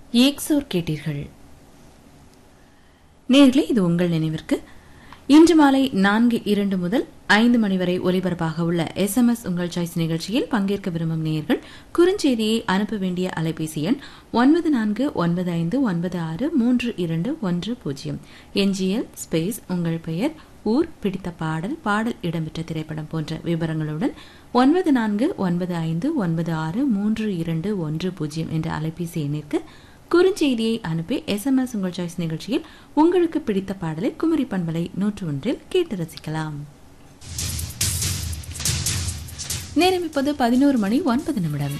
ஏக்சோர் கேட்டீர்கள் நேர்களே இது உங்கள் நினைவிற்கு இன்று மாலை நான்கு இரண்டு முதல் ஐந்து மணி வரை ஒலிபரப்பாக உள்ள எஸ் எம் எஸ் உங்கள் சாய்ஸ் நிகழ்ச்சியில் பங்கேற்க விரும்பும் நேயர்கள் குறுஞ்செய்தியை அனுப்ப வேண்டிய அலைபேசி எண் ஒன்பது நான்கு ஒன்பது ஐந்து ஒன்பது ஆறு மூன்று இரண்டு ஒன்று பூஜ்ஜியம் என்ஜிஎல் ஸ்பேஸ் உங்கள் பெயர் ஊர் பிடித்த பாடல் பாடல் இடம்பெற்ற திரைப்படம் போன்ற விவரங்களுடன் ஒன்பது நான்கு ஒன்பது ஐந்து ஒன்பது ஆறு மூன்று இரண்டு ஒன்று பூஜ்ஜியம் என்ற அலைபேசி எண்ணிற்கு குறுஞ்செய்தியை அனுப்பி எஸ்எம்எஸ் உங்கள் சாய்ஸ் நிகழ்ச்சியில் உங்களுக்கு பிடித்த பாடலை குமரி பண்பலை நூற்று ஒன்றில் கேட்டு ரசிக்கலாம் நேரம் இப்போது பதினோரு மணி ஒன்பது நிமிடம்